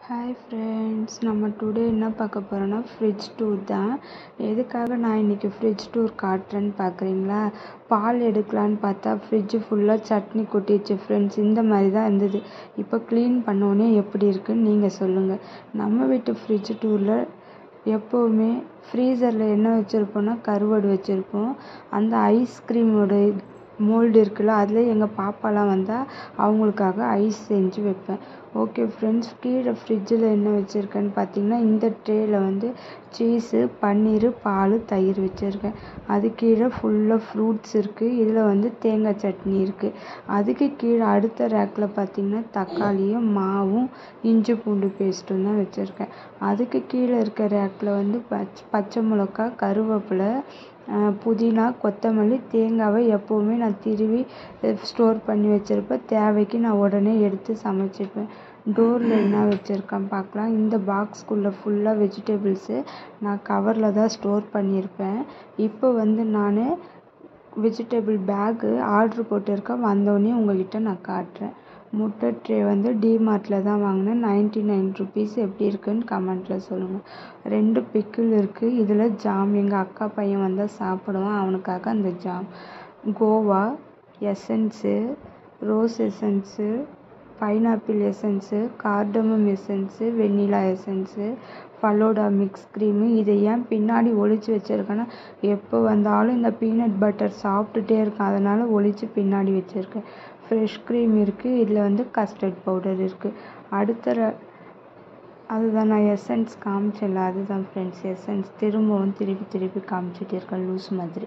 hi friends நம்ம today என்ன பார்க்க போகிறோன்னா ஃப்ரிட்ஜ் டூர் தான் எதுக்காக நான் இன்றைக்கி ஃப்ரிட்ஜ் டூர் காட்டுறேன்னு பார்க்குறீங்களா பால் எடுக்கலான்னு பார்த்தா ஃப்ரிட்ஜு ஃபுல்லாக சட்னி கொட்டிடுச்சு ஃப்ரெண்ட்ஸ் இந்த மாதிரி தான் இருந்தது இப்போ க்ளீன் பண்ணோடனே எப்படி இருக்குன்னு நீங்கள் சொல்லுங்கள் நம்ம வீட்டு ஃப்ரிட்ஜ் டூரில் எப்போவுமே ஃப்ரீசரில் என்ன வச்சுருப்போன்னா கருவாடு வச்சுருப்போம் அந்த ஐஸ்கிரீமோட மோல்டு இருக்குல்ல அதில் எங்கள் பாப்பாலாம் வந்தால் அவங்களுக்காக ஐஸ் செஞ்சு வைப்பேன் ஓகே ஃப்ரெண்ட்ஸ் கீழே ஃப்ரிட்ஜில் என்ன வச்சுருக்கேன்னு பார்த்தீங்கன்னா இந்த ட்ரேயில் வந்து சீஸு பன்னீர் பால் தயிர் வச்சுருக்கேன் அது கீழே ஃபுல்லாக ஃப்ரூட்ஸ் இருக்குது இதில் வந்து தேங்காய் சட்னி இருக்குது அதுக்கு கீழே அடுத்த ரேக்கில் பார்த்தீங்கன்னா தக்காளியும் மாவும் இஞ்சி பூண்டு பேஸ்ட்டும் தான் வச்சுருக்கேன் அதுக்கு கீழே இருக்க ரேக்கில் வந்து பச் பச்சை மிளகா கருவேப்பிலை புதினா கொத்தமல்லி தேங்காவை எப்போவுமே நான் திருவி ஸ்டோர் பண்ணி வச்சுருப்பேன் தேவைக்கு நான் உடனே எடுத்து சமைச்சிப்பேன் டோரில் என்ன வச்சுருக்கேன் பார்க்கலாம் இந்த பாக்ஸ்குள்ளே ஃபுல்லாக வெஜிடபிள்ஸு நான் கவரில் தான் ஸ்டோர் பண்ணியிருப்பேன் இப்போ வந்து நான் வெஜிடபிள் பேக்கு ஆர்ட்ரு போட்டிருக்கேன் வந்தோடனே உங்கள்கிட்ட நான் காட்டுறேன் முட்டை ட்ரே வந்து டிமார்ட்டில் தான் வாங்கினேன் நைன்ட்டி நைன் ருபீஸ் எப்படி இருக்குன்னு கமெண்ட்டில் சொல்லுங்கள் ரெண்டு பிக்கிள் இருக்குது இதில் ஜாம் எங்கள் அக்கா பையன் வந்தால் சாப்பிடுவான் அவனுக்காக அந்த ஜாம் கோவா essence rose essence pineapple essence cardamom essence vanilla essence falooda mix cream இதை ஏன் பின்னாடி ஒளிச்சு வச்சுருக்கேன்னா எப்போ வந்தாலும் இந்த பீனட் பட்டர் சாப்பிட்டுட்டே இருக்கேன் அதனால் ஒளிச்சு பின்னாடி வச்சுருக்கேன் ஃப்ரெஷ் க்ரீம் இருக்குது இதில் வந்து கஸ்டர்ட் பவுடர் இருக்குது அடுத்த அதுதான் நான் எசன்ஸ் காமிச்சல அதுதான் ஃப்ரெண்ட்ஸ் எசன்ஸ் திரும்பவும் திருப்பி திருப்பி காமிச்சிட்டே இருக்கேன் லூஸ் மாதிரி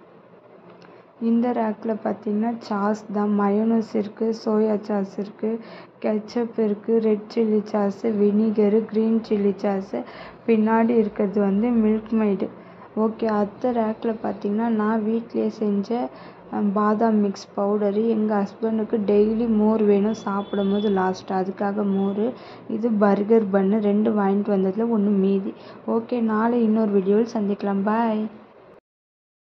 இந்த ரேக்கில் பார்த்தீங்கன்னா சாஸ் தான் மயோனஸ் இருக்குது சோயா சாஸ் இருக்குது கெச்சப் இருக்குது red chilli sauce vinegar green chilli sauce பின்னாடி இருக்கிறது வந்து மில்க் மைடு ஓகே அடுத்த ரேக்கில் பார்த்தீங்கன்னா நான் வீட்டிலே செஞ்ச பாதாம் மிக்ஸ் பவுடரு எங்கள் ஹஸ்பண்டுக்கு டெய்லி மோர் வேணும் சாப்பிடும் போது லாஸ்ட்டாக அதுக்காக மோர் இது பர்கர் பன்னு ரெண்டு வாங்கிட்டு வந்ததில் ஒன்று மீதி ஓகே நாளை இன்னொரு வீடியோவில் சந்திக்கலாம் பாய்